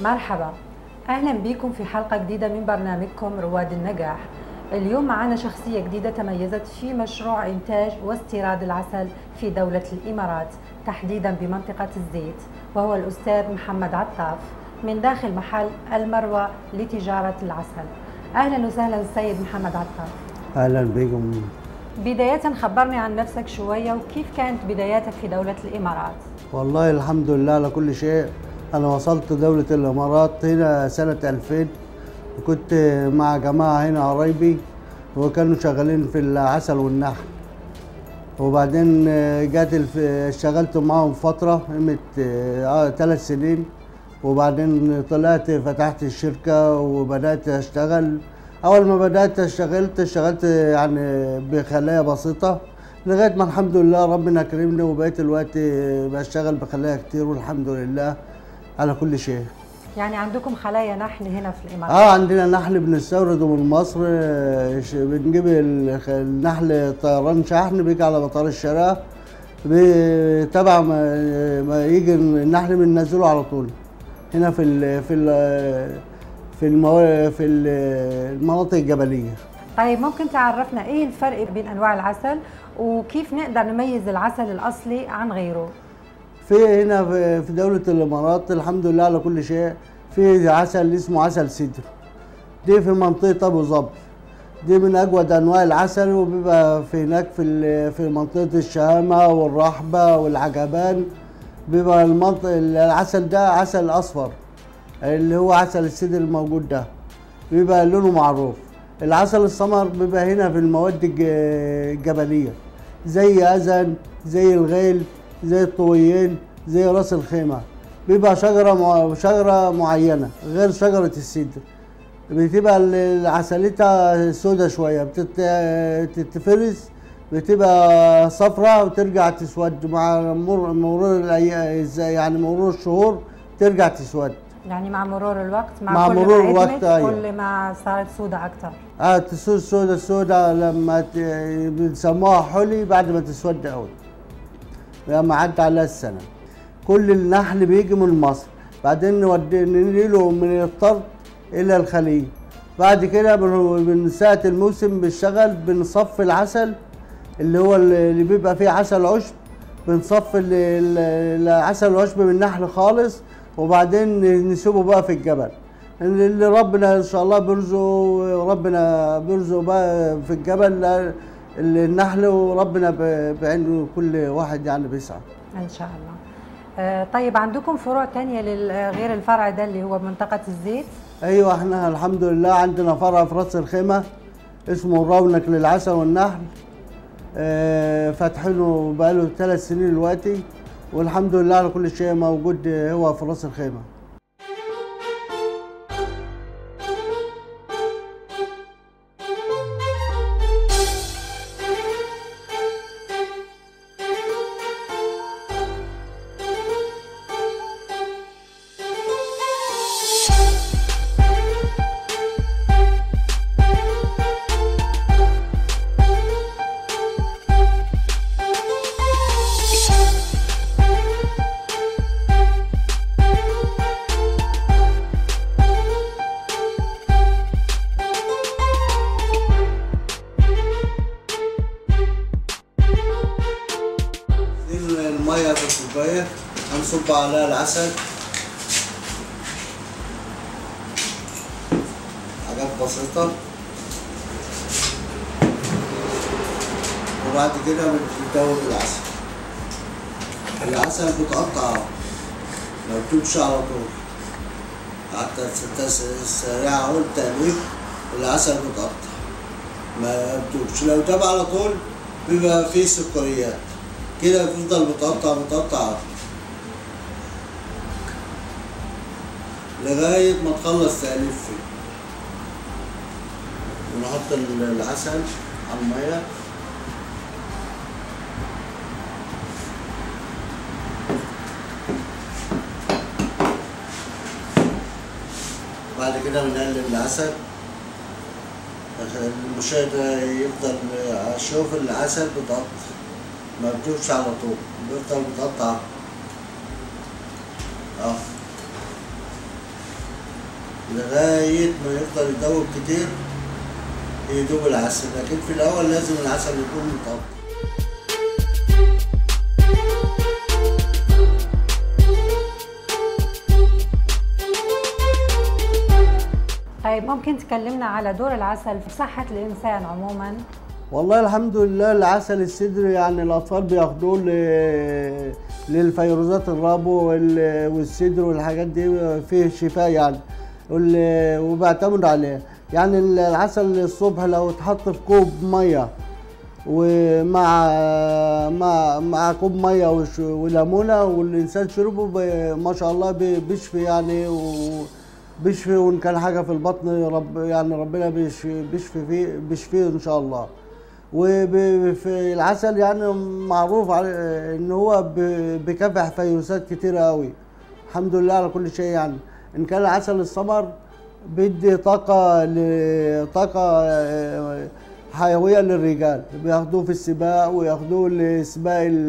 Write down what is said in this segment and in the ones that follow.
مرحبا اهلا بكم في حلقه جديده من برنامجكم رواد النجاح اليوم معنا شخصيه جديده تميزت في مشروع انتاج واستيراد العسل في دوله الامارات تحديدا بمنطقه الزيت وهو الاستاذ محمد عطاف من داخل محل المروه لتجاره العسل اهلا وسهلا السيد محمد عطاف اهلا بكم بدايه خبرني عن نفسك شويه وكيف كانت بداياتك في دوله الامارات والله الحمد لله على كل شيء انا وصلت دولة الامارات هنا سنة 2000 كنت مع جماعة هنا قرايبي وكانوا شغالين في العسل والنحل وبعدين جات الف... اشتغلت معاهم فترة قيمة ثلاث سنين وبعدين طلعت فتحت الشركة وبدأت أشتغل أول ما بدأت اشتغلت اشتغلت يعني بخلايا بسيطة لغاية ما الحمد لله ربنا كرمني وبقيت الوقت بشتغل بخلايا كتير والحمد لله على كل شيء يعني عندكم خلايا نحل هنا في الامارات اه عندنا نحل بنستورده من مصر آه، ش- بنجيب الخ- النحل طيران شحن بيجي على مطار الشارع بي- تبع ما, ما يجي النحل بننزله على طول هنا في ال في ال في المو... في ال- المناطق الجبليه طيب ممكن تعرفنا ايه الفرق بين انواع العسل وكيف نقدر نميز العسل الاصلي عن غيره في هنا في في دولة الإمارات الحمد لله على كل شيء في عسل اسمه عسل سدر دي في منطقة أبو ظبي دي من أجود أنواع العسل وبيبقى في هناك في ال- في منطقة الشهامة والرحبة والعجبان بيبقى المنطق العسل ده عسل أصفر اللي هو عسل السدر الموجود ده بيبقى لونه معروف العسل السمر بيبقى هنا في المواد الج- الجبلية زي أذن زي الغيل زي الطويين زي راس الخيمة بيبقى شجرة مع... شجرة معينة غير شجرة السدر بتبقى ال- عسلتها سودة شوية بتت... بتتفرز بتبقى صفراء وترجع تسود مع مرور مرور الأي... يعني مرور الشهور ترجع تسود يعني مع مرور الوقت مع, مع كل مرور ما الوقت، قدمت أيوة. كل ما صارت سودة اكثر اه تسود سودة السودة لما ت... بنسموها حلي بعد ما تسود قوي لما عدى عليها السنة كل النحل بيجي من مصر بعدين نودي ننقله من الطرد إلى الخليج بعد كده بن- من ساعة الموسم بنشتغل بنصفي العسل اللي هو اللي بيبقى فيه عسل عشب بنصفي ال- ال- العسل العشب من النحل خالص وبعدين نسيبه بقى في الجبل اللي ربنا ان شاء الله بيرزقه ربنا بيرزقه بقى في الجبل النحل وربنا ب- بعينه كل واحد يعني بيسعى ان شاء الله آه، طيب عندكم فروع تانية لل- غير الفرع ده اللي هو منطقة الزيت ايوه احنا الحمد لله عندنا فرع في راس الخيمه اسمه الرونق للعسل والنحل اه فاتحينه بقاله ثلاث سنين دلوقتي والحمد لله على كل شيء موجود هو في راس الخيمه دي الميه في الكوبايه هنصب عليها العسل حاجات بسيطه وبعد كده بندوب العسل العسل بتقطع ما بتمشي على طول حتى السريعة أهو التقليب العسل بتقطع ما بتوبش لو تاب على طول بيبقى فيه سكريات كده بتفضل بتقطع بتقطع لغاية ما تخلص تقليب فيه ونحط ال- العسل على المية بعد كده بنقلب العسل عشان المشاهد يفضل اشوف العسل بتقطع ما بتوبش على طول بيفضل متقطع اه لغاية ما يفضل يدوب كتير يدوب العسل لكن في الأول لازم العسل يكون مطبق طيب ممكن تكلمنا على دور العسل في صحة الإنسان عموما والله الحمد لله العسل السدر يعني الأطفال بياخدوه ل- للفيروزات الربو وال- والسدر والحاجات دي فيه شفاء يعني وال- وبعتمد عليه يعني العسل الصبح لو اتحط في كوب ميه ومع مع مع كوب ميه وش- وليمونه والانسان شربه ب- ما شاء الله بي- بيشفي يعني وبيشفي وان كان حاجه في البطن رب يعني ربنا بيشفي بيشفي فيه بيشفيه ان شاء الله وفي العسل يعني معروف على- ان هو ب- بيكافح فيروسات كتيره قوي الحمد لله على كل شيء يعني ان كان العسل السمر بيدي طاقه ل- طاقه آه، حيويه للرجال بياخدوه في السباق وياخدوه لسباق ال-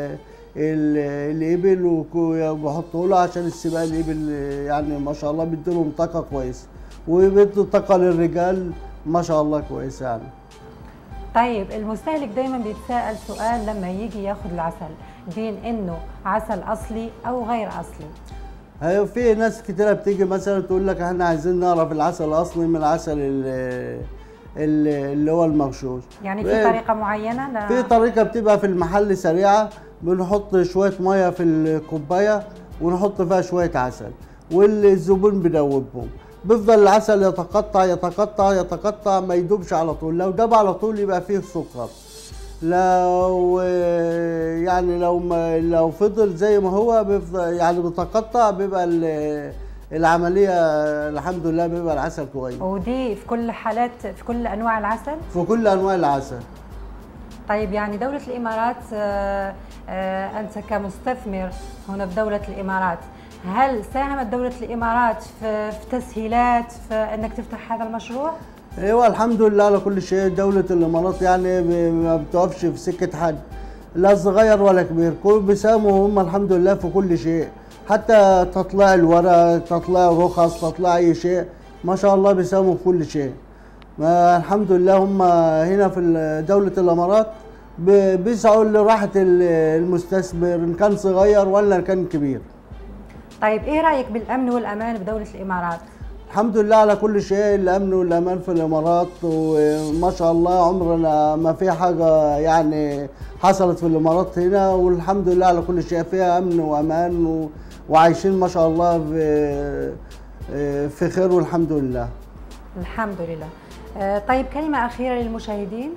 ال- الابل وك- وبيحطوا له عشان السباق الابل يعني ما شاء الله بيديلهم طاقه كويسه وبيدوا طاقه للرجال ما شاء الله كويسه يعني طيب المستهلك دايما بيتساءل سؤال لما يجي ياخد العسل بين انه عسل اصلي او غير اصلي هي في ناس كتيرة بتيجي مثلا تقول لك احنا عايزين نعرف العسل الاصلي من العسل ال- ال- اللي هو المغشوش يعني في إيه، طريقة معينة لا في طريقة بتبقى في المحل سريعة بنحط شوية مية في الكوباية ونحط فيها شوية عسل والزبون بيدوبهم بيفضل العسل يتقطع يتقطع يتقطع ما يدوبش على طول لو داب على طول يبقى فيه سكر لو يعني لو ما لو فضل زي ما هو بيفضل يعني بيتقطع بيبقى ال- العملية الحمد لله بيبقى العسل كويس ودي في كل حالات في كل انواع العسل في كل أنواع العسل طيب يعني دولة الامارات آه، آه، انت كمستثمر هنا في دولة الامارات هل ساهمت دولة الامارات في في تسهيلات في انك تفتح هذا المشروع؟ ايوه الحمد لله على كل شيء دولة الامارات يعني ب- ما بتقفش في سكة حد لا صغير ولا كبير كل بيساهموا هم الحمد لله في كل شيء حتى تطلع الورق تطلع رخص تطلع اي شيء ما شاء الله بيساهموا في كل شيء ما الحمد لله هم هنا في ال- دولة الامارات ب- بيسعوا لراحة ال- المستثمر ان كان صغير ولا إن كان كبير طيب ايه رايك بالامن والامان بدولة الامارات؟ الحمد لله على كل شيء الامن والامان في الامارات وما شاء الله عمرنا ما في حاجه يعني حصلت في الامارات هنا والحمد لله على كل شيء فيها امن وامان و... وعايشين ما شاء الله في في خير والحمد لله الحمد لله آه، طيب كلمة أخيرة للمشاهدين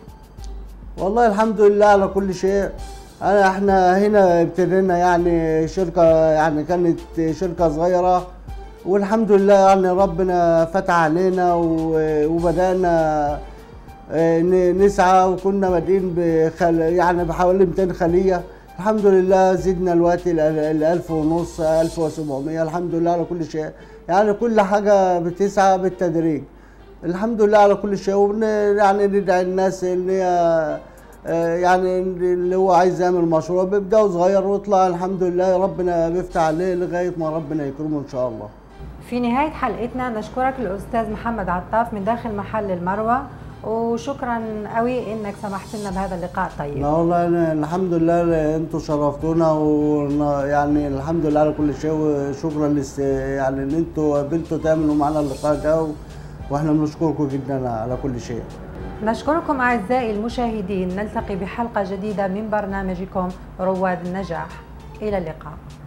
والله الحمد لله على كل شيء انا احنا هنا ابتدينا يعني شركه يعني كانت شركه صغيره والحمد لله يعني ربنا فتح علينا و- وبدانا آه، ن- نسعى وكنا بادئين بخل يعني بحوالي 200 خليه الحمد لله زدنا الوقت ال 1000 ونص 1700 الحمد لله على كل شيء يعني كل حاجه بتسعى بالتدريج الحمد لله على كل شيء وبن يعني ندعي الناس ان هي آه، يعني اللي هو عايز يعمل مشروع بيبدأ صغير ويطلع الحمد لله ربنا بيفتح عليه لغايه ما ربنا يكرمه ان شاء الله. في نهاية حلقتنا نشكرك الأستاذ محمد عطاف من داخل محل المروة وشكرا قوي انك سمحت لنا بهذا اللقاء لا الطيب والله أنا الحمد لله انتوا شرفتونا ويعني الحمد لله على كل شيء وشكرا لس يعني ان انتوا قبلتوا تعملوا معنا اللقاء ده و- واحنا بنشكركم جدا على كل شيء. نشكركم أعزائي المشاهدين نلتقي بحلقة جديدة من برنامجكم رواد النجاح إلى اللقاء